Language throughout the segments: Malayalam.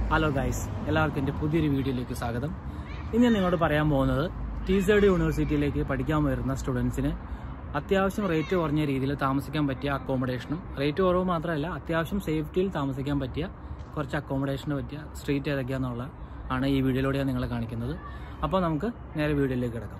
ഹലോ ഗൈസ് എല്ലാവർക്കും എൻ്റെ പുതിയൊരു വീഡിയോയിലേക്ക് സ്വാഗതം ഇന്ന് ഞാൻ നിങ്ങളോട് പറയാൻ പോകുന്നത് ടി സൈഡ് യൂണിവേഴ്സിറ്റിയിലേക്ക് പഠിക്കാൻ വരുന്ന സ്റ്റുഡൻസിന് അത്യാവശ്യം റേറ്റ് കുറഞ്ഞ രീതിയിൽ താമസിക്കാൻ പറ്റിയ അക്കോമഡേഷനും റേറ്റ് കുറവ് മാത്രമല്ല അത്യാവശ്യം സേഫ്റ്റിയിൽ താമസിക്കാൻ പറ്റിയ കുറച്ച് അക്കോമഡേഷന് പറ്റിയ സ്ട്രീറ്റ് ഏതൊക്കെയാണെന്നുള്ള ആണ് ഈ വീഡിയോയിലൂടെ ഞാൻ നിങ്ങളെ കാണിക്കുന്നത് അപ്പോൾ നമുക്ക് നേരെ വീഡിയോയിലേക്ക് കിടക്കാം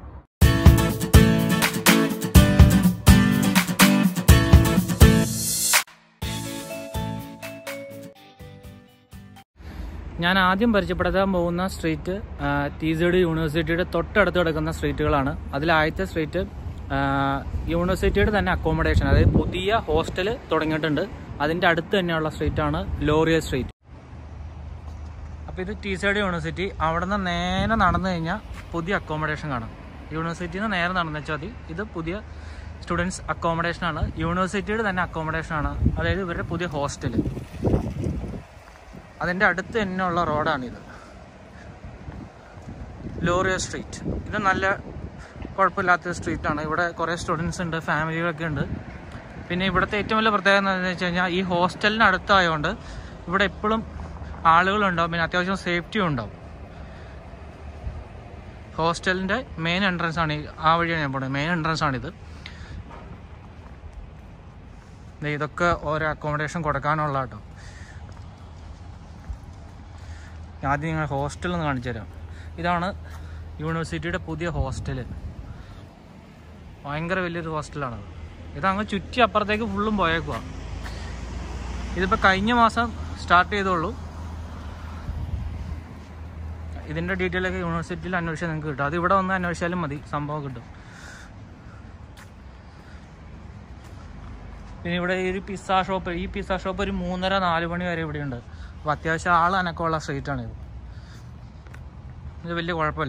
ഞാൻ ആദ്യം പരിചയപ്പെടുത്താൻ പോകുന്ന സ്ട്രീറ്റ് ടി സി ഡി യൂണിവേഴ്സിറ്റിയുടെ തൊട്ടടുത്ത് കിടക്കുന്ന സ്ട്രീറ്റുകളാണ് അതിൽ ആദ്യത്തെ സ്ട്രീറ്റ് ആ, യൂണിവേഴ്സിറ്റിയുടെ തന്നെ അക്കോമഡേഷൻ അതായത് പുതിയ ഹോസ്റ്റൽ തുടങ്ങിയിട്ടുണ്ട് അതിൻ്റെ അടുത്ത് തന്നെയുള്ള സ്ട്രീറ്റാണ് ലോറിയ സ്ട്രീറ്റ് അപ്പോൾ ഇത് ടി സി ഡി യൂണിവേഴ്സിറ്റി അവിടെ നിന്ന് നേരെ നടന്നു കഴിഞ്ഞാൽ പുതിയ അക്കോമഡേഷൻ കാണാം യൂണിവേഴ്സിറ്റിയിൽ നിന്ന് നേരെ നടന്നു വെച്ചാൽ മതി ഇത് പുതിയ സ്റ്റുഡൻസ് അക്കോമഡേഷനാണ് യൂണിവേഴ്സിറ്റിയുടെ തന്നെ അക്കോമഡേഷനാണ് അതായത് ഇവരുടെ പുതിയ ഹോസ്റ്റൽ അതിൻ്റെ അടുത്ത് തന്നെയുള്ള റോഡാണിത് ലോറിയ സ്ട്രീറ്റ് ഇത് നല്ല കുഴപ്പമില്ലാത്ത സ്ട്രീറ്റാണ് ഇവിടെ കുറേ സ്റ്റുഡൻസ് ഉണ്ട് ഫാമിലികളൊക്കെ ഉണ്ട് പിന്നെ ഇവിടുത്തെ ഏറ്റവും വലിയ പ്രത്യേകത എന്താണെന്ന് വെച്ച് കഴിഞ്ഞാൽ ഈ ഹോസ്റ്റലിന് അടുത്തായതുകൊണ്ട് ഇവിടെ എപ്പോഴും ആളുകളുണ്ടാവും പിന്നെ അത്യാവശ്യം സേഫ്റ്റിയും ഉണ്ടാവും ഹോസ്റ്റലിൻ്റെ മെയിൻ എൻട്രൻസ് ആണ് ഈ- ആ വഴിയാണ് ഞാൻ പോകുന്നത് മെയിൻ എൻട്രൻസ് ആണിത് ദേ ഇതൊക്കെ ഓരോ അക്കോമഡേഷൻ കൊടുക്കാനുള്ള കേട്ടോ ആദ്യം നിങ്ങൾ ഹോസ്റ്റൽ ഒന്ന് കാണിച്ചു തരാം ഇതാണ് യൂണിവേഴ്സിറ്റിയുടെ പുതിയ ഹോസ്റ്റൽ ഭയങ്കര വലിയൊരു ഹോസ്റ്റലാണത് ഇതങ്ങ് ചുറ്റി അപ്പുറത്തേക്ക് ഫുള്ളും പോയേക്കുക ഇതിപ്പോൾ കഴിഞ്ഞ മാസം സ്റ്റാർട്ട് ചെയ്തോളൂ ഇതിൻ്റെ ഡീറ്റെയിൽ ഒക്കെ യൂണിവേഴ്സിറ്റിയിൽ അന്വേഷിച്ചാൽ നിങ്ങൾക്ക് കിട്ടും അത് ഇവിടെ വന്ന് അന്വേഷിച്ചാലും മതി സംഭവം കിട്ടും പിന്നെ ഇവിടെ ഈ ഒരു പിസ്സ ഷോപ്പ് ഈ പിസ്സ ഷോപ്പ് ഒരു മൂന്നര നാല് മണി വരെ ഇവിടെയുണ്ട് അപ്പോൾ അത്യാവശ്യം ആൾ അനക്കമുള്ള സ്ട്രീറ്റാണ് ഇത് ഇത് വലിയ കുഴപ്പമില്ല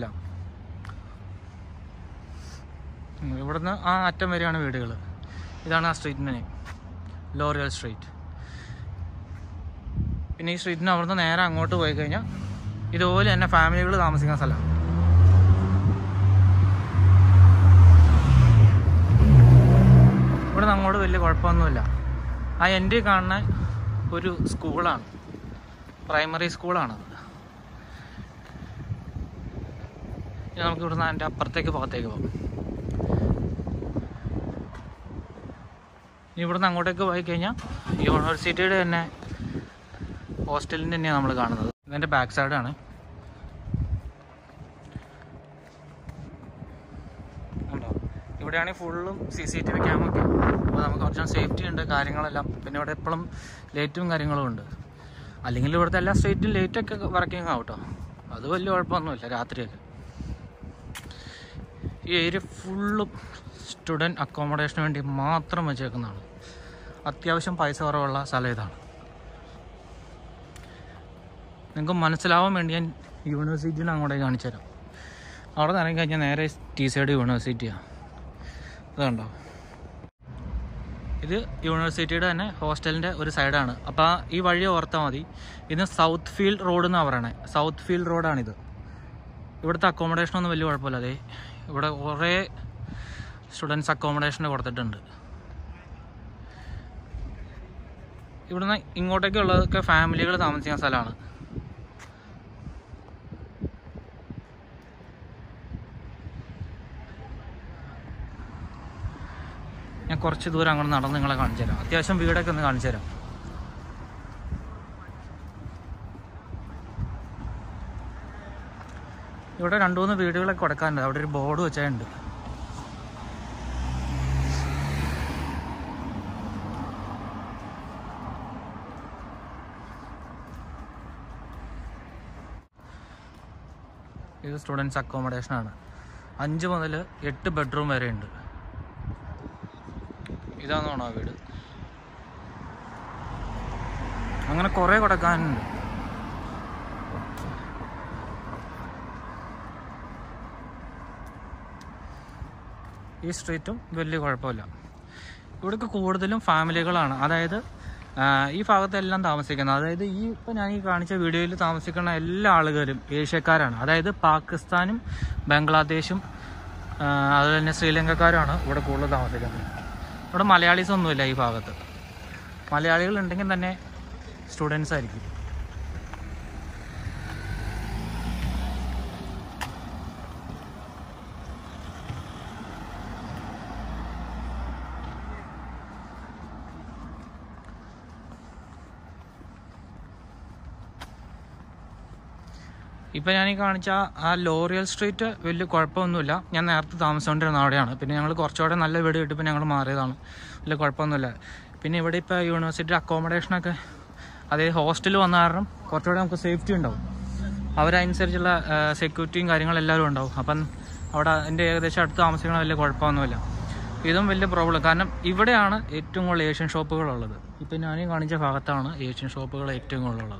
ഉം, ഇവിടുന്ന് ആ അറ്റം വരെയാണ് വീടുകൾ ഇതാണ് ആ സ്ട്രീറ്റിൻ്റെ നെയിം ലോറിയൽ സ്ട്രീറ്റ് പിന്നെ ഈ സ്ട്രീറ്റിന് അവിടുന്ന് നേരെ അങ്ങോട്ട് പോയി കഴിഞ്ഞാൽ ഇതുപോലെ തന്നെ ഫാമിലികൾ താമസിക്കുന്ന സ്ഥലമാണ് ഇവിടെ നിന്ന് അങ്ങോട്ട് വലിയ കുഴപ്പമൊന്നുമില്ല ആ എൻ്റെ കാണുന്ന ഒരു സ്കൂളാണ് പ്രൈമറി സ്കൂളാണത് ഇനി നമുക്ക് ഇവിടുന്ന് അതിൻ്റെ അപ്പുറത്തേക്ക് ഭാഗത്തേക്ക് പോകാം ഇനി ഇവിടുന്ന് അങ്ങോട്ടേക്ക് പോയി കഴിഞ്ഞാൽ യൂണിവേഴ്സിറ്റിയുടെ തന്നെ ഹോസ്റ്റലിൻ്റെ തന്നെയാണ് നമ്മൾ കാണുന്നത് ഇതിൻ്റെ ബാക്ക് സൈഡാണ് ഉണ്ടോ ഇവിടെയാണെങ്കിൽ ഫുള്ളും സി സി ടി വി ക്യാമൊക്കെ അപ്പോൾ നമുക്ക് കുറച്ച് സേഫ്റ്റി ഉണ്ട് കാര്യങ്ങളെല്ലാം പിന്നെ ഇവിടെ എപ്പോഴും ലൈറ്റും കാര്യങ്ങളും ഉണ്ട് അല്ലെങ്കിൽ ഇവിടുത്തെ എല്ലാ സ്ട്രീറ്റിലും ലൈറ്റൊക്കെ വർക്കിംഗ് ആവും കേട്ടോ അത് വലിയ കുഴപ്പമൊന്നുമില്ല രാത്രിയൊക്കെ ഈ ഏരിയ ഫുള്ളും സ്റ്റുഡൻറ്റ് അക്കോമഡേഷന് വേണ്ടി മാത്രം വെച്ചേക്കുന്നതാണ് അത്യാവശ്യം പൈസ കുറവുള്ള സ്ഥലം ഇതാണ് നിങ്ങൾക്ക് മനസ്സിലാവാൻ വേണ്ടി ഞാൻ യൂണിവേഴ്സിറ്റിയിൽ അങ്ങോട്ടേക്ക് കാണിച്ചു തരാം അവിടെ നിന്ന് ഇറങ്ങി കഴിഞ്ഞാൽ നേരെ ടി സൈഡ് യൂണിവേഴ്സിറ്റിയാണ് ഇതുണ്ടോ ഇത് യൂണിവേഴ്സിറ്റിയുടെ തന്നെ ഹോസ്റ്റലിൻ്റെ ഒരു സൈഡാണ് അപ്പോൾ ഈ വഴി ഓർത്താൽ മതി ഇത് സൗത്ത് ഫീൽഡ് റോഡ് എന്നാണ് പറയണേ സൗത്ത് ഫീൽഡ് റോഡാണിത് ഇവിടുത്തെ അക്കോമഡേഷൻ ഒന്നും വലിയ കുഴപ്പമില്ല അതെ ഇവിടെ കുറേ സ്റ്റുഡൻസ് അക്കോമഡേഷന് കൊടുത്തിട്ടുണ്ട് ഇവിടുന്ന് ഇങ്ങോട്ടേക്കുള്ളതൊക്കെ ഫാമിലികൾ താമസിക്കുന്ന സ്ഥലമാണ് ഞാൻ കുറച്ച് ദൂരം അങ്ങോട്ട് നടന്ന് നിങ്ങളെ കാണിച്ചു തരാം അത്യാവശ്യം വീടൊക്കെ ഒന്ന് കാണിച്ചു തരാം ഇവിടെ രണ്ടു മൂന്ന് വീടുകളൊക്കെ കൊടുക്കാനുണ്ട് അവിടെ ഒരു ബോർഡ് വെച്ചിട്ടുണ്ട് ഇത് സ്റ്റുഡൻസ് അക്കോമഡേഷൻ ആണ് അഞ്ച് മുതൽ എട്ട് ബെഡ്റൂം വരെ ഉണ്ട് ഇതാണെന്നാണോ ആ വീട് അങ്ങനെ കുറേ കൊടുക്കാനുണ്ട് ഈ സ്ട്രീറ്റും വലിയ കുഴപ്പമില്ല ഇവിടേക്ക് കൂടുതലും ഫാമിലികളാണ് അതായത് ആ, ഈ ഭാഗത്തെല്ലാം താമസിക്കുന്നത് അതായത് ഈ ഇപ്പം ഞാൻ ഈ കാണിച്ച വീഡിയോയിൽ താമസിക്കുന്ന എല്ലാ ആളുകളും ഏഷ്യക്കാരാണ് അതായത് പാകിസ്ഥാനും ബംഗ്ലാദേശും ആ, അതുപോലെ തന്നെ ശ്രീലങ്കക്കാരുമാണ് ഇവിടെ കൂടുതൽ താമസിക്കുന്നത് ഇവിടെ മലയാളീസ് ഒന്നുമില്ല ഈ ഭാഗത്ത് മലയാളികൾ ഉണ്ടെങ്കിൽ തന്നെ സ്റ്റുഡൻസ് ആയിരിക്കും ഇപ്പം ഞാൻ ഈ കാണിച്ച ആ ലോറിയൽ സ്ട്രീറ്റ് വലിയ കുഴപ്പമൊന്നുമില്ല ഞാൻ നേരത്തെ താമസിച്ചുകൊണ്ടിരുന്ന അവിടെയാണ് പിന്നെ ഞങ്ങൾ കുറച്ചുകൂടെ നല്ല വീട് കിട്ടിയപ്പോൾ ഞങ്ങൾ മാറിയതാണ് വലിയ കുഴപ്പമൊന്നുമില്ല പിന്നെ ഇവിടെ ഇപ്പോൾ യൂണിവേഴ്സിറ്റി അക്കോമഡേഷനൊക്കെ അതേ ഹോസ്റ്റൽ വന്ന കാരണം കുറച്ചുകൂടെ നമുക്ക് സേഫ്റ്റി ഉണ്ടാവും അവരനുസരിച്ചുള്ള സെക്യൂരിറ്റിയും കാര്യങ്ങളെല്ലാവരും ഉണ്ടാവും അപ്പം അവിടെ എൻ്റെ ഏകദേശം അടുത്ത് താമസിക്കണ വലിയ കുഴപ്പമൊന്നുമില്ല ഇതും വലിയ പ്രോബ്ലം കാരണം ഇവിടെയാണ് ഏറ്റവും കൂടുതൽ ഏഷ്യൻ ഷോപ്പുകളുള്ളത് ഇപ്പം ഞാനീ കാണിച്ച ഭാഗത്താണ് ഏഷ്യൻ ഷോപ്പുകൾ ഏറ്റവും കൂടുതലുള്ളത്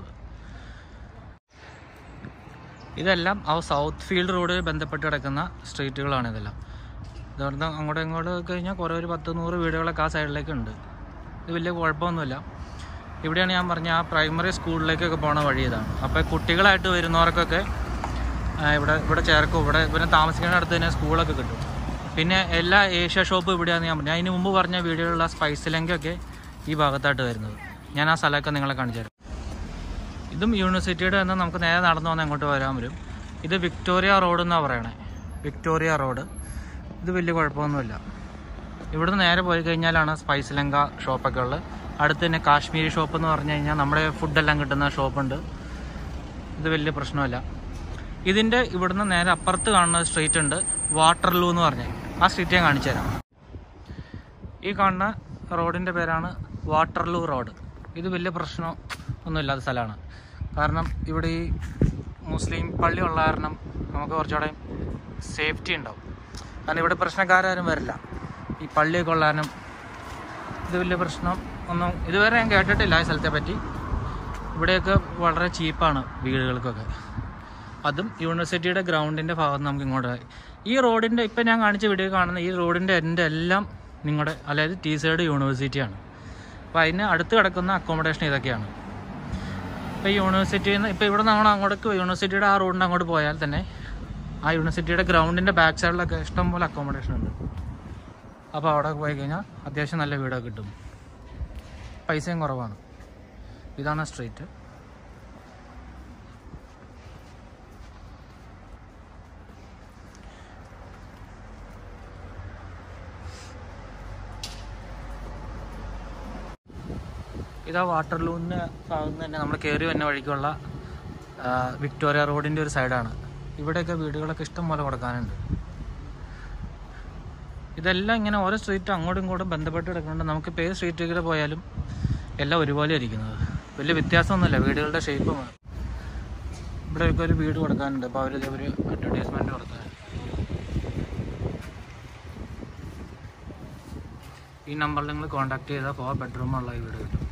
ഇതെല്ലാം ആ സൗത്ത് ഫീൽഡ് റോഡ് ബന്ധപ്പെട്ട് കിടക്കുന്ന സ്ട്രീറ്റുകളാണ് ഇതെല്ലാം ഇതവിടുന്ന് അങ്ങോട്ടും ഇങ്ങോട്ടും കഴിഞ്ഞാൽ കുറേ ഒരു പത്ത് നൂറ് വീടുകളൊക്കെ ആ സൈഡിലേക്ക് ഉണ്ട് ഇത് വലിയ കുഴപ്പമൊന്നുമില്ല ഇവിടെയാണ് ഞാൻ പറഞ്ഞ ആ പ്രൈമറി സ്കൂളിലേക്കൊക്കെ പോണ വഴി ഇതാണ് അപ്പോൾ കുട്ടികളായിട്ട് വരുന്നവർക്കൊക്കെ ആ, ഇവിടെ ഇവിടെ ചേർക്കും ഇവിടെ പിന്നെ താമസിക്കുന്ന അടുത്ത് തന്നെ സ്കൂളൊക്കെ കിട്ടും പിന്നെ എല്ലാ ഏഷ്യ ഷോപ്പും ഇവിടെയാണെന്ന് ഞാൻ പറഞ്ഞു അതിന് മുമ്പ് പറഞ്ഞ വീഡിയോയിലുള്ള സ്പൈസ് ലങ്കൊക്കെ ഈ ഭാഗത്തായിട്ട് വരുന്നത് ഞാൻ ആ സ്ഥലമൊക്കെ നിങ്ങളെ കാണിച്ചു തരാം ഇതും യൂണിവേഴ്സിറ്റിയുടെ നിന്ന് നമുക്ക് നേരെ നടന്നു വന്ന് അങ്ങോട്ട് വരാൻ വരും ഇത് വിക്ടോറിയ റോഡ് എന്നാണ് പറയണേ വിക്ടോറിയ റോഡ് ഇത് വലിയ കുഴപ്പമൊന്നുമില്ല ഇവിടുന്ന് നേരെ പോയി കഴിഞ്ഞാലാണ് സ്പൈസ് ലങ്ക ഷോപ്പൊക്കെ ഉള്ളത് അടുത്ത് തന്നെ കാശ്മീരി ഷോപ്പ് എന്ന് പറഞ്ഞു കഴിഞ്ഞാൽ നമ്മുടെ ഫുഡെല്ലാം കിട്ടുന്ന ഷോപ്പുണ്ട് ഇത് വലിയ പ്രശ്നമല്ല ഇതിൻ്റെ ഇവിടുന്ന് നേരെ അപ്പുറത്ത് കാണുന്ന സ്ട്രീറ്റ് ഉണ്ട് വാട്ടർലൂ എന്ന് പറഞ്ഞ് ആ സ്ട്രീറ്റ് ഞാൻ കാണിച്ചു തരാം ഈ കാണുന്ന റോഡിൻ്റെ പേരാണ് വാട്ടർലൂ റോഡ് ഇത് വലിയ പ്രശ്നം ഒന്നുമില്ലാത്ത സ്ഥലമാണ് കാരണം ഇവിടെ ഈ മുസ്ലിം പള്ളി ഉള്ള കാരണം നമുക്ക് കുറച്ചുകൂടെ സേഫ്റ്റി ഉണ്ടാവും കാരണം ഇവിടെ പ്രശ്നക്കാരും വരില്ല ഈ പള്ളിയൊക്കെ ഉള്ള കാരണം ഇത് വലിയ പ്രശ്നം ഒന്നും ഇതുവരെ ഞാൻ കേട്ടിട്ടില്ല ഈ സ്ഥലത്തെ പറ്റി ഇവിടെയൊക്കെ വളരെ ചീപ്പാണ് വീടുകൾക്കൊക്കെ അതും യൂണിവേഴ്സിറ്റിയുടെ ഗ്രൗണ്ടിൻ്റെ ഭാഗത്ത് നമുക്ക് ഇങ്ങോട്ട് ഈ റോഡിൻ്റെ ഇപ്പം ഞാൻ കാണിച്ച വീഡിയോ കാണുന്ന ഈ റോഡിൻ്റെ എൻ്റെ എല്ലാം നിങ്ങളുടെ അതായത് ടി സൈഡ് യൂണിവേഴ്സിറ്റിയാണ് അപ്പോൾ അതിന് അടുത്ത് കിടക്കുന്ന അക്കോമഡേഷൻ ഇതൊക്കെയാണ് ഇപ്പോൾ യൂണിവേഴ്സിറ്റിയിൽ നിന്ന് ഇപ്പോൾ ഇവിടെ നമ്മൾ അങ്ങോട്ടേക്ക് യൂണിവേഴ്സിറ്റിയുടെ ആ റോഡിൻ്റെ അങ്ങോട്ട് പോയാൽ തന്നെ ആ യൂണിവേഴ്സിറ്റിയുടെ ഗ്രൗണ്ടിൻ്റെ ബാക്ക് സൈഡിലൊക്കെ ഇഷ്ടംപോലെ അക്കോമഡേഷൻ ഉണ്ട് അപ്പോൾ അവിടെ പോയി കഴിഞ്ഞാൽ അത്യാവശ്യം നല്ല വീടൊക്കെ കിട്ടും പൈസയും കുറവാണ് ഇതാണ് സ്ട്രീറ്റ് ഇതാ വാട്ടർലൂവിൻ്റെ ഭാഗത്ത് തന്നെ നമ്മൾ കയറി വന്ന വഴിക്കുള്ള ആ, വിക്ടോറിയ റോഡിൻ്റെ ഒരു സൈഡാണ് ഇവിടെയൊക്കെ വീടുകളൊക്കെ ഇഷ്ടം പോലെ കൊടുക്കാനുണ്ട് ഇതെല്ലാം ഇങ്ങനെ ഓരോ സ്ട്രീറ്റ് അങ്ങോട്ടും ഇങ്ങോട്ടും ബന്ധപ്പെട്ട് കിടക്കുന്നുണ്ട് നമുക്കിപ്പോൾ ഏത് സ്ട്രീറ്റിൽ പോയാലും എല്ലാം ഒരുപോലെ ഇരിക്കുന്നത് വലിയ വ്യത്യാസമൊന്നുമില്ല വീടുകളുടെ ഷേപ്പ് ഇവിടെയൊക്കെ ഒരു വീട് കൊടുക്കാനുണ്ട് അപ്പോൾ അവർ ഒരു അഡ്വർടൈസ്മെൻറ്റ് കൊടുക്കാൻ ഈ നമ്പറിൽ നിങ്ങൾ കോൺടാക്ട് ചെയ്താൽ ഫോർ ബെഡ്റൂമുള്ള ഈ വീട് കിട്ടും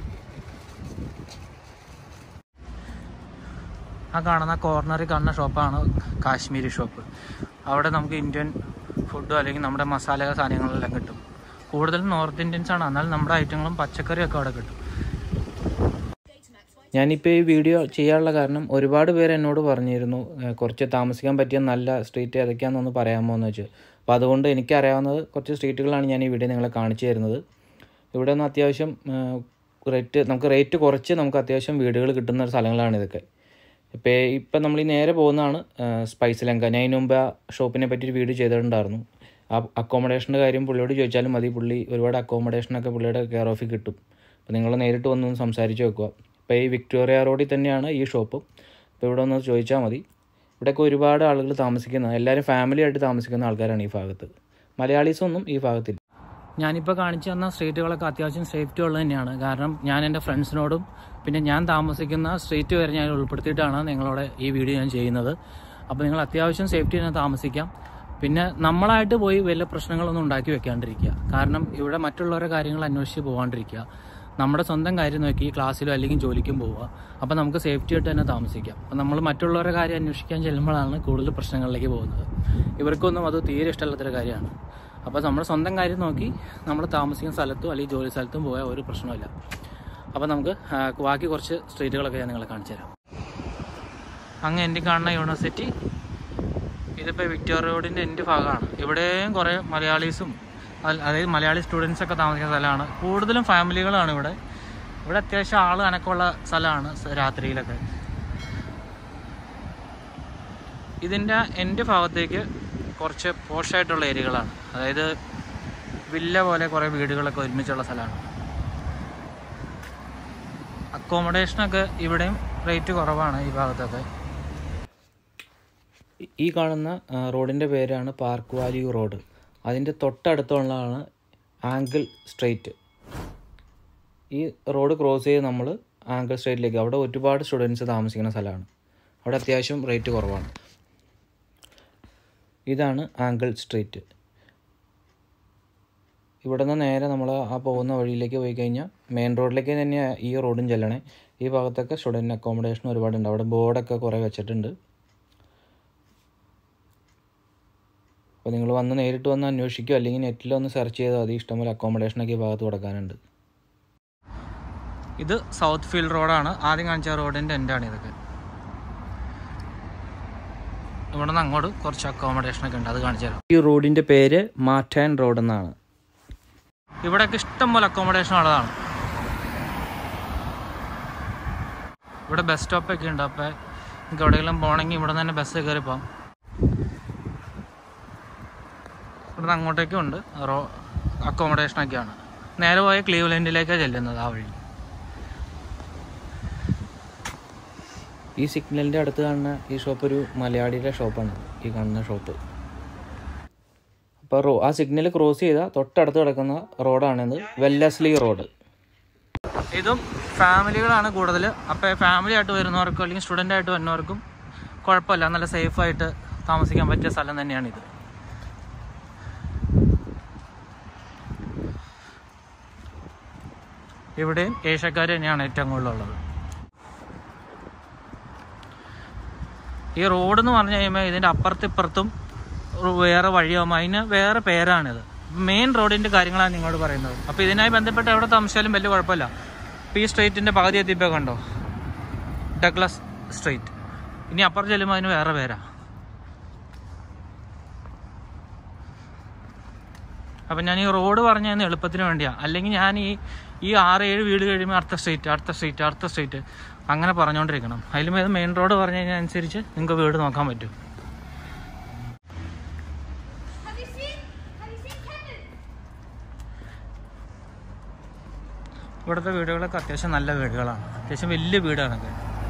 ആ കാണുന്ന കോർണറിൽ കാണുന്ന ഷോപ്പാണ് കാശ്മീരി ഷോപ്പ് അവിടെ നമുക്ക് ഇന്ത്യൻ ഫുഡും അല്ലെങ്കിൽ നമ്മുടെ മസാല സാധനങ്ങളെല്ലാം കിട്ടും കൂടുതലും നോർത്ത് ഇന്ത്യൻസ് ആണ് എന്നാൽ നമ്മുടെ ഐറ്റങ്ങളും പച്ചക്കറിയൊക്കെ അവിടെ കിട്ടും ഞാനിപ്പോൾ ഈ വീഡിയോ ചെയ്യാനുള്ള കാരണം ഒരുപാട് പേര് എന്നോട് പറഞ്ഞിരുന്നു ഏഹ് കുറച്ച് താമസിക്കാൻ പറ്റിയ നല്ല സ്ട്രീറ്റ് ഏതൊക്കെയാണെന്നൊന്ന് പറയാമോ എന്ന് വെച്ചു അപ്പോൾ അതുകൊണ്ട് എനിക്കറിയാവുന്നത് കുറച്ച് സ്ട്രീറ്റുകളാണ് ഞാൻ ഈ വീഡിയോ നിങ്ങളെ കാണിച്ചു തരുന്നത് ഇവിടെ നിന്ന് അത്യാവശ്യം റേറ്റ് നമുക്ക് റേറ്റ് കുറച്ച് നമുക്ക് അത്യാവശ്യം വീടുകൾ കിട്ടുന്ന സ്ഥലങ്ങളാണ് ഇതൊക്കെ ഇപ്പോൾ ഇപ്പം നമ്മൾ ഈ നേരെ പോകുന്നതാണ് സ്പൈസ് ലങ്ക ഞാൻ ഇതിന് മുമ്പ് ആ ഷോപ്പിനെ പറ്റി ഒരു വീഡിയോ ചെയ്തിട്ടുണ്ടായിരുന്നു ആ അക്കോമഡേഷൻ്റെ കാര്യം പുള്ളിയോട് ചോദിച്ചാലും മതി പുള്ളി ഒരുപാട് അക്കോമഡേഷനൊക്കെ പുള്ളിയുടെ കെയർ ഓഫിൽ കിട്ടും അപ്പോൾ നിങ്ങൾ നേരിട്ട് വന്നൊന്ന് സംസാരിച്ച് വെക്കുക ഇപ്പോൾ ഈ വിക്ടോറിയ റോഡിൽ തന്നെയാണ് ഈ ഷോപ്പ് അപ്പോൾ ഇവിടെ ഒന്ന് ചോദിച്ചാൽ മതി ഇവിടെയൊക്കെ ഒരുപാട് ആളുകൾ താമസിക്കുന്ന എല്ലാവരും ഫാമിലി ആയിട്ട് താമസിക്കുന്ന ആൾക്കാരാണ് ഈ ഭാഗത്ത് മലയാളീസൊന്നും ഈ ഭാഗത്തില്ല ഞാനിപ്പോൾ കാണിച്ചു തന്ന സ്ട്രീറ്റുകളൊക്കെ അത്യാവശ്യം സേഫ്റ്റി ഉള്ളത് തന്നെയാണ് കാരണം ഞാൻ എൻ്റെ ഫ്രണ്ട്സിനോടും പിന്നെ ഞാൻ താമസിക്കുന്ന സ്ട്രീറ്റ് വരെ ഞാൻ ഉൾപ്പെടുത്തിയിട്ടാണ് നിങ്ങളോട് ഈ വീഡിയോ ഞാൻ ചെയ്യുന്നത് അപ്പോൾ നിങ്ങൾ അത്യാവശ്യം സേഫ്റ്റി തന്നെ താമസിക്കാം പിന്നെ നമ്മളായിട്ട് പോയി വലിയ പ്രശ്നങ്ങളൊന്നും ഉണ്ടാക്കി വെക്കാണ്ടിരിക്കുക കാരണം ഇവിടെ മറ്റുള്ളവരുടെ കാര്യങ്ങൾ അന്വേഷിച്ച് പോകാണ്ടിരിക്കുക നമ്മുടെ സ്വന്തം കാര്യം നോക്കി ക്ലാസ്സിലോ അല്ലെങ്കിൽ ജോലിക്കും പോവുക അപ്പോൾ നമുക്ക് സേഫ്റ്റി ആയിട്ട് തന്നെ താമസിക്കാം അപ്പോൾ നമ്മൾ മറ്റുള്ളവരുടെ കാര്യം അന്വേഷിക്കാൻ ചെല്ലുമ്പോഴാണ് കൂടുതൽ പ്രശ്നങ്ങളിലേക്ക് പോകുന്നത് ഇവർക്കൊന്നും അത് തീരെ ഇഷ്ടമല്ലാത്തൊരു കാര്യമാണ് അപ്പോൾ നമ്മുടെ സ്വന്തം കാര്യം നോക്കി നമ്മൾ താമസിക്കുന്ന സ്ഥലത്തും അല്ലെങ്കിൽ ജോലി സ്ഥലത്തും പോയാൽ ഒരു പ്രശ്നമില്ല അപ്പോൾ നമുക്ക് ആ, ബാക്കി കുറച്ച് സ്ട്രീറ്റുകളൊക്കെ ഞാൻ നിങ്ങളെ കാണിച്ചു തരാം അങ്ങ് എൻ്റെ കാണുന്ന യൂണിവേഴ്സിറ്റി ഇതിപ്പോൾ വിക്ടോറിയ റോഡിൻ്റെ എൻ്റെ ഭാഗമാണ് ഇവിടെയും കുറേ മലയാളീസും അൽ- അതായത് മലയാളി സ്റ്റുഡൻസ് ഒക്കെ താമസിക്കുന്ന സ്ഥലമാണ് കൂടുതലും ഫാമിലികളാണ് ഇവിടെ ഇവിടെ അത്യാവശ്യം ആൾ അനക്കമുള്ള സ്ഥലമാണ് സ- രാത്രിയിലൊക്കെ ഇതിൻ്റെ എൻ്റെ ഭാഗത്തേക്ക് കുറച്ച് പോഷായിട്ടുള്ള ഏരിയകളാണ് അതായത് വില്ല പോലെ കുറേ വീടുകളൊക്കെ ഒരുമിച്ചുള്ള സ്ഥലമാണ് അക്കോമഡേഷനൊക്കെ ഇവിടെയും റേറ്റ് കുറവാണ് ഈ ഭാഗത്തൊക്കെ ഈ കാണുന്ന ആ, റോഡിൻ്റെ പേരാണ് പാർക്ക് വാല്യൂ റോഡ് അതിൻ്റെ തൊട്ടടുത്തുള്ളതാണ് ആംഗിൾ സ്ട്രെയിറ്റ് ഈ റോഡ് ക്രോസ് ചെയ്ത് നമ്മൾ ആംഗിൾ സ്ട്രെയിറ്റിലേക്ക് അവിടെ ഒരുപാട് സ്റ്റുഡൻസ് താമസിക്കുന്ന സ്ഥലമാണ് അവിടെ അത്യാവശ്യം റേറ്റ് കുറവാണ് ഇതാണ് ആംഗിൾ സ്ട്രീറ്റ് ഇവിടെ നിന്ന് നേരെ നമ്മൾ ആ പോകുന്ന വഴിയിലേക്ക് പോയി കഴിഞ്ഞാൽ മെയിൻ റോഡിലേക്ക് തന്നെ ഈ റോഡും ചെല്ലണേ ഈ ഭാഗത്തൊക്കെ സ്റ്റുഡൻറ്റ് അക്കോമഡേഷൻ ഒരുപാടുണ്ട് അവിടെ ബോർഡൊക്കെ കുറേ വെച്ചിട്ടുണ്ട് അപ്പോൾ നിങ്ങൾ വന്ന് നേരിട്ട് വന്ന് അന്വേഷിക്കുക അല്ലെങ്കിൽ നെറ്റിൽ ഒന്ന് സെർച്ച് ചെയ്താൽ മതി ഇഷ്ടംപോലെ അക്കോമഡേഷനൊക്കെ ഈ ഭാഗത്ത് കൊടുക്കാനുണ്ട് ഇത് സൗത്ത് ഫീൽഡ് റോഡാണ് ആദ്യം കാണിച്ച റോഡിൻ്റെ എൻഡാണ് ഇതൊക്കെ ഇവിടെ നിന്ന് അങ്ങോട്ട് കുറച്ച് അക്കോമഡേഷനൊക്കെ ഉണ്ട് അത് കാണിച്ചു തരാം ഈ റോഡിൻ്റെ പേര് മാറ്റാൻ റോഡ് എന്നാണ് ഇവിടെയൊക്കെ ഇഷ്ടം പോലെ അക്കോമഡേഷൻ ഉള്ളതാണ് ഇവിടെ ബസ് സ്റ്റോപ്പൊക്കെ ഉണ്ട് അപ്പോൾ നിങ്ങൾക്ക് എവിടെയെങ്കിലും പോകണമെങ്കിൽ ഇവിടെ നിന്ന് തന്നെ ബസ് കയറി പോകാം ഇവിടുന്ന് അങ്ങോട്ടേക്കും ഉണ്ട് റോ അക്കോമഡേഷനൊക്കെയാണ് നേരെ പോയ ക്ലീവ്ലൻഡിലേക്കാണ് ചെല്ലുന്നത് ആ വഴി ഈ സിഗ്നലിൻ്റെ അടുത്ത് കാണുന്ന ഈ ഷോപ്പ് ഒരു മലയാളിയുടെ ഷോപ്പാണ് ഈ കാണുന്ന ഷോപ്പ് അപ്പോൾ റോ ആ സിഗ്നൽ ക്രോസ് ചെയ്താൽ തൊട്ടടുത്ത് കിടക്കുന്ന റോഡാണിത് വെല്ലസ്ലി റോഡ് ഇതും ഫാമിലികളാണ് കൂടുതൽ അപ്പോൾ ഫാമിലി ആയിട്ട് വരുന്നവർക്കും അല്ലെങ്കിൽ സ്റ്റുഡൻ്റ് ആയിട്ട് വരുന്നവർക്കും കുഴപ്പമില്ല നല്ല സേഫായിട്ട് താമസിക്കാൻ പറ്റിയ സ്ഥലം തന്നെയാണിത് ഇവിടെയും ഏഷ്യക്കാർ തന്നെയാണ് ഏറ്റവും കൂടുതലുള്ളത് ഈ റോഡ് എന്ന് പറഞ്ഞു കഴിയുമ്പോൾ ഇതിൻ്റെ അപ്പുറത്തും ഇപ്പുറത്തും റോ- വേറെ വഴിയാകുമ്പോൾ അതിന് വേറെ പേരാണിത് മെയിൻ റോഡിൻ്റെ കാര്യങ്ങളാണ് നിങ്ങളോട് പറയുന്നത് അപ്പോൾ ഇതിനായി ബന്ധപ്പെട്ട് എവിടെ താമസിച്ചാലും വലിയ കുഴപ്പമില്ല ഇപ്പോൾ ഈ സ്ട്രീറ്റിൻ്റെ പകുതി എത്തിയപ്പോൾ കണ്ടോ ഡഗ്ലസ് സ്ട്രീറ്റ് ഇനി അപ്പുറം ചെല്ലുമ്പോൾ അതിന് വേറെ പേരാ അപ്പം ഞാൻ ഈ റോഡ് പറഞ്ഞു തന്ന എളുപ്പത്തിന് വേണ്ടിയാണ് അല്ലെങ്കിൽ ഞാൻ ഈ ഈ ആറ് ഏഴ് വീട് കഴിയുമ്പോൾ അടുത്ത സ്ട്രീറ്റ് അടുത്ത സ്ട്രീറ്റ് അടുത്ത സ്ട്രീറ്റ് അങ്ങനെ പറഞ്ഞുകൊണ്ടിരിക്കണം അതിലും ഏത് മെയിൻ റോഡ് പറഞ്ഞു കഴിഞ്ഞാൽ അനുസരിച്ച് നിങ്ങൾക്ക് വീട് നോക്കാൻ പറ്റും Have you seen? Have you seen Kevin? ഇവിടുത്തെ വീടുകളൊക്കെ അത്യാവശ്യം നല്ല വീടുകളാണ് അത്യാവശ്യം വലിയ വീടാണൊക്കെ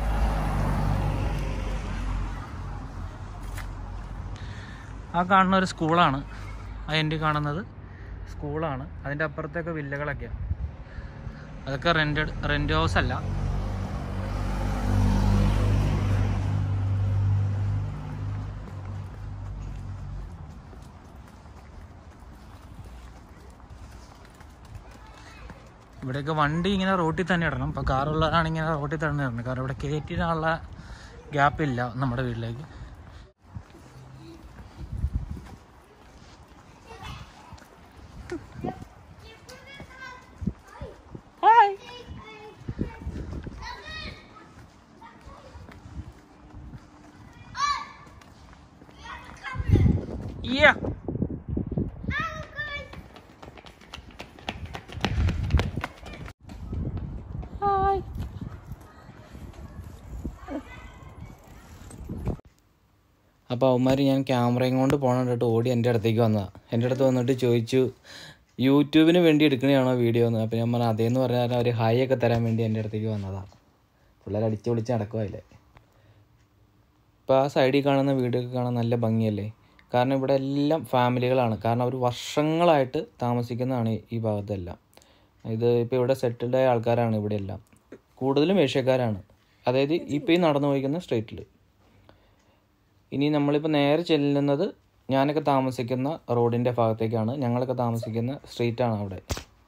ആ കാണുന്ന ഒരു സ്കൂളാണ് ആ എൻ്റെ കാണുന്നത് സ്കൂളാണ് അതിൻ്റെ അപ്പുറത്തൊക്കെ വില്ലകളൊക്കെയാണ് അതൊക്കെ റെൻറ്റഡ് റെൻറ്റ് ഹൗസ് അല്ല ഇവിടെയൊക്കെ വണ്ടി ഇങ്ങനെ റോട്ടിൽ തന്നെ ഇടണം ഇപ്പോൾ കാറുള്ളവരാണ് ഇങ്ങനെ റോട്ടിൽ തന്നെ ഇടണം കാരണം ഇവിടെ കയറ്റിടാനുള്ള ഗ്യാപ്പ് ഇല്ല നമ്മുടെ വീട്ടിലേക്ക് Yeah. Hi. അപ്പോൾ അവന്മാർ ഞാൻ ക്യാമറയും കൊണ്ട് പോകണം കണ്ടിട്ട് ഓടി എൻ്റെ അടുത്തേക്ക് വന്നതാണ് എൻ്റെ അടുത്ത് വന്നിട്ട് ചോദിച്ചു യൂട്യൂബിന് വേണ്ടി എടുക്കണതാണോ വീഡിയോ എന്ന് അപ്പോൾ ഞാൻ പറഞ്ഞു അതേന്ന് പറഞ്ഞാൽ അവർ ഹായ് ഒക്കെ തരാൻ വേണ്ടി എൻ്റെ അടുത്തേക്ക് വന്നതാണ് പിള്ളേർ അടിച്ച് വിളിച്ച് നടക്കുമല്ലേ ഇപ്പോൾ ആ സൈഡിൽ കാണുന്ന വീടൊക്കെ കാണാൻ നല്ല ഭംഗിയല്ലേ കാരണം ഇവിടെ എല്ലാം ഫാമിലികളാണ് കാരണം അവർ വർഷങ്ങളായിട്ട് താമസിക്കുന്നതാണ് ഈ ഭാഗത്തെല്ലാം ഇത് ഇപ്പോൾ ഇവിടെ സെറ്റിൽഡ് ആയ ആൾക്കാരാണ് ഇവിടെ എല്ലാം കൂടുതലും ഏഷ്യക്കാരാണ് അതായത് ഇപ്പോൾ ഈ നടന്നു പോയിക്കുന്ന സ്ട്രീറ്റിൽ ഇനി നമ്മളിപ്പോൾ നേരെ ചെല്ലുന്നത് ഞാനൊക്കെ താമസിക്കുന്ന റോഡിൻ്റെ ഭാഗത്തേക്കാണ് ഞങ്ങളൊക്കെ താമസിക്കുന്ന സ്ട്രീറ്റാണ് അവിടെ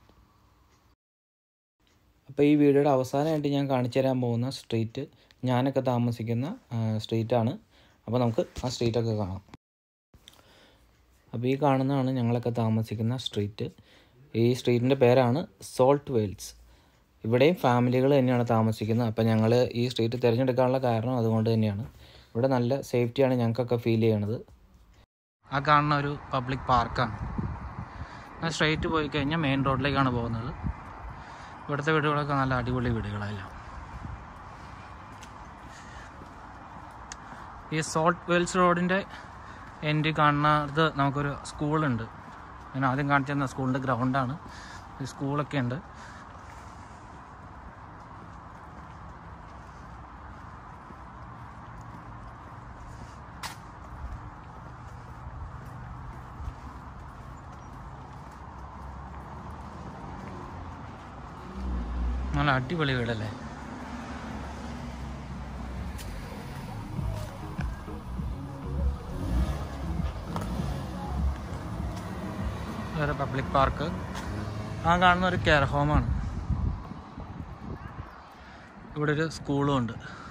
അപ്പോൾ ഈ വീഡിയോയുടെ അവസാനമായിട്ട് ഞാൻ കാണിച്ചു തരാൻ പോകുന്ന സ്ട്രീറ്റ് ഞാനൊക്കെ താമസിക്കുന്ന സ്ട്രീറ്റാണ് അപ്പോൾ നമുക്ക് ആ സ്ട്രീറ്റൊക്കെ കാണാം അപ്പോൾ ഈ കാണുന്നതാണ് ഞങ്ങളൊക്കെ താമസിക്കുന്ന സ്ട്രീറ്റ് ഈ സ്ട്രീറ്റിൻ്റെ പേരാണ് സോൾട്ട് വെയിൽസ് ഇവിടെയും ഫാമിലികൾ തന്നെയാണ് താമസിക്കുന്നത് അപ്പോൾ ഞങ്ങൾ ഈ സ്ട്രീറ്റ് തിരഞ്ഞെടുക്കാനുള്ള കാരണം അതുകൊണ്ട് തന്നെയാണ് ഇവിടെ നല്ല സേഫ്റ്റിയാണ് ഞങ്ങൾക്കൊക്കെ ഫീൽ ചെയ്യണത് ആ കാണുന്ന ഒരു പബ്ലിക് പാർക്കാണ് സ്ട്രെയിറ്റ് പോയി കഴിഞ്ഞാൽ മെയിൻ റോഡിലേക്കാണ് പോകുന്നത് ഇവിടുത്തെ വീടുകളൊക്കെ നല്ല അടിപൊളി വീടുകളെല്ലാം ഈ സോൾട്ട് വെൽസ് റോഡിൻ്റെ എൻഡ് കാണുന്നത് നമുക്കൊരു സ്കൂളുണ്ട് ഞാൻ ആദ്യം കാണിച്ചു തന്ന സ്കൂളിൻ്റെ ഗ്രൗണ്ടാണ് ഈ സ്കൂളൊക്കെ ഉണ്ട് നല്ല അടിപൊളി വീടല്ലേ വേറെ പബ്ലിക് പാർക്ക് ആ കാണുന്ന ഒരു കെയർ ഹോമാണ് ഇവിടെ ഒരു സ്കൂളും ഉണ്ട്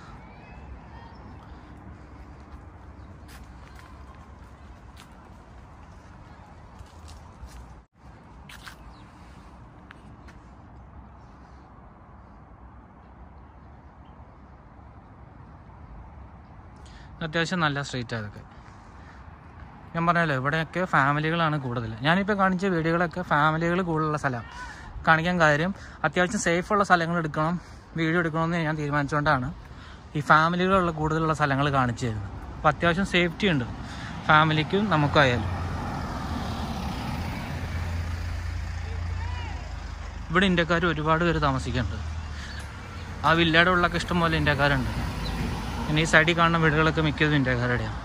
അത്യാവശ്യം നല്ല സ്ട്രീറ്റ് അതൊക്കെ ഞാൻ പറഞ്ഞല്ലോ ഇവിടെയൊക്കെ ഫാമിലികളാണ് കൂടുതൽ ഞാനിപ്പോൾ കാണിച്ച വീഡിയോകളൊക്കെ ഫാമിലികൾ കൂടുതലുള്ള സ്ഥലമാണ് കാണിക്കാൻ കാര്യം അത്യാവശ്യം സേഫുള്ള സ്ഥലങ്ങൾ എടുക്കണം വീഡിയോ എടുക്കണമെന്ന് ഞാൻ തീരുമാനിച്ചുകൊണ്ടാണ് ഈ ഫാമിലികളുള്ള കൂടുതലുള്ള സ്ഥലങ്ങൾ കാണിച്ചു തരുന്നത് അപ്പോൾ അത്യാവശ്യം സേഫ്റ്റി ഉണ്ട് ഫാമിലിക്കും നമുക്കായാലും ഇവിടെ ഇന്ത്യക്കാർ ഒരുപാട് പേര് താമസിക്കുന്നുണ്ട് ആ വില്ലയുടെ ഉള്ളൊക്കെ ഇഷ്ടംപോലെ ഇന്ത്യക്കാരുണ്ട് പിന്നെ ഈ സൈഡിൽ കാണുന്ന വീടുകളൊക്കെ മിക്കതും ഇന്ത്യക്കാരുടെയാണ്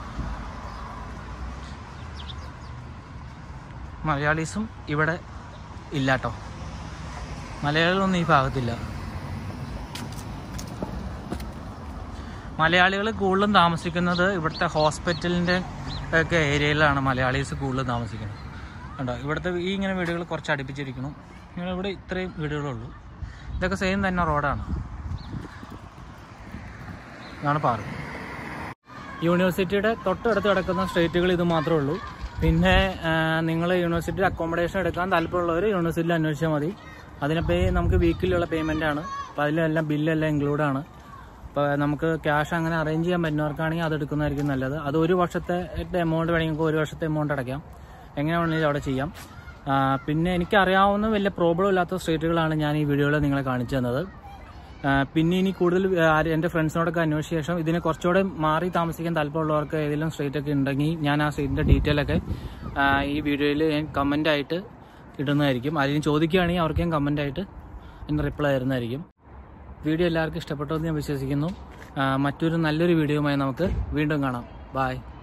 മലയാളീസും ഇവിടെ ഇല്ലാട്ടോ മലയാളികളൊന്നും ഈ ഭാഗത്തില്ല മലയാളികൾ കൂടുതലും താമസിക്കുന്നത് ഇവിടുത്തെ ഹോസ്പിറ്റലിൻ്റെ ഒക്കെ ഏരിയയിലാണ് മലയാളീസ് കൂടുതലും താമസിക്കുന്നത് കണ്ടോ ഇവിടുത്തെ ഈ ഇങ്ങനെ വീടുകൾ കുറച്ച് അടുപ്പിച്ചിരിക്കണം ഇങ്ങനെ ഇവിടെ ഇത്രയും വീടുകളുള്ളൂ ഇതൊക്കെ സെയിം തന്നെ റോഡാണ് ഇതാണ് പാർക്ക് യൂണിവേഴ്സിറ്റിയുടെ തൊട്ടടുത്ത് കിടക്കുന്ന സ്ട്രീറ്റുകൾ ഇത് മാത്രമേ ഉള്ളൂ പിന്നെ നിങ്ങൾ യൂണിവേഴ്സിറ്റി അക്കോമഡേഷൻ എടുക്കാൻ താല്പര്യമുള്ളവർ യൂണിവേഴ്സിറ്റിയിൽ അന്വേഷിച്ചാൽ മതി അതിനെ പേ നമുക്ക് വീക്കിലുള്ള പേയ്മെൻ്റ് ആണ് അപ്പോൾ അതിലെല്ലാം ബില്ലെല്ലാം ഇൻക്ലൂഡ് ആണ് അപ്പോൾ നമുക്ക് ക്യാഷ് അങ്ങനെ അറേഞ്ച് ചെയ്യാൻ പറ്റുന്നവർക്കാണെങ്കിൽ അത് എടുക്കുന്നതായിരിക്കും നല്ലത് അത് ഒരു വർഷത്തെ എമൗണ്ട് വേണമെങ്കിൽ നമുക്ക് ഒരു വർഷത്തെ എമൗണ്ട് അടയ്ക്കാം എങ്ങനെ വേണമെങ്കിലും അവിടെ ചെയ്യാം ആ, പിന്നെ എനിക്കറിയാവുന്ന വലിയ പ്രോബ്ലം ഇല്ലാത്ത സ്ട്രീറ്റുകളാണ് ഞാൻ ഈ വീഡിയോയിൽ നിങ്ങളെ കാണിച്ചു തന്നത് ആ, പിന്നെ ഇനി കൂടുതൽ ആര് എൻ്റെ ഫ്രണ്ട്സിനോടൊക്കെ അന്വേഷിച്ച ശേഷം ഇതിനെ കുറച്ചുകൂടെ മാറി താമസിക്കാൻ താല്പര്യമുള്ളവർക്ക് ഏതെങ്കിലും സ്ട്രീറ്റ് ഒക്കെ ഉണ്ടെങ്കിൽ ഞാൻ ആ സ്ട്രീറ്റിൻ്റെ ഡീറ്റെയിൽ ഒക്കെ ആ, ഈ വീഡിയോയിൽ ഞാൻ കമൻ്റ് ആയിട്ട് ഇടുന്നതായിരിക്കും ആരെങ്കിലും ചോദിക്കുകയാണെങ്കിൽ അവർക്ക് ഞാൻ കമൻ്റ് ആയിട്ട് അതിന് റിപ്ലൈ തരുന്നതായിരിക്കും വീഡിയോ എല്ലാവർക്കും ഇഷ്ടപ്പെട്ടു എന്ന് ഞാൻ വിശ്വസിക്കുന്നു ആ, മറ്റൊരു നല്ലൊരു വീഡിയോയുമായി നമുക്ക് വീണ്ടും കാണാം ബായ്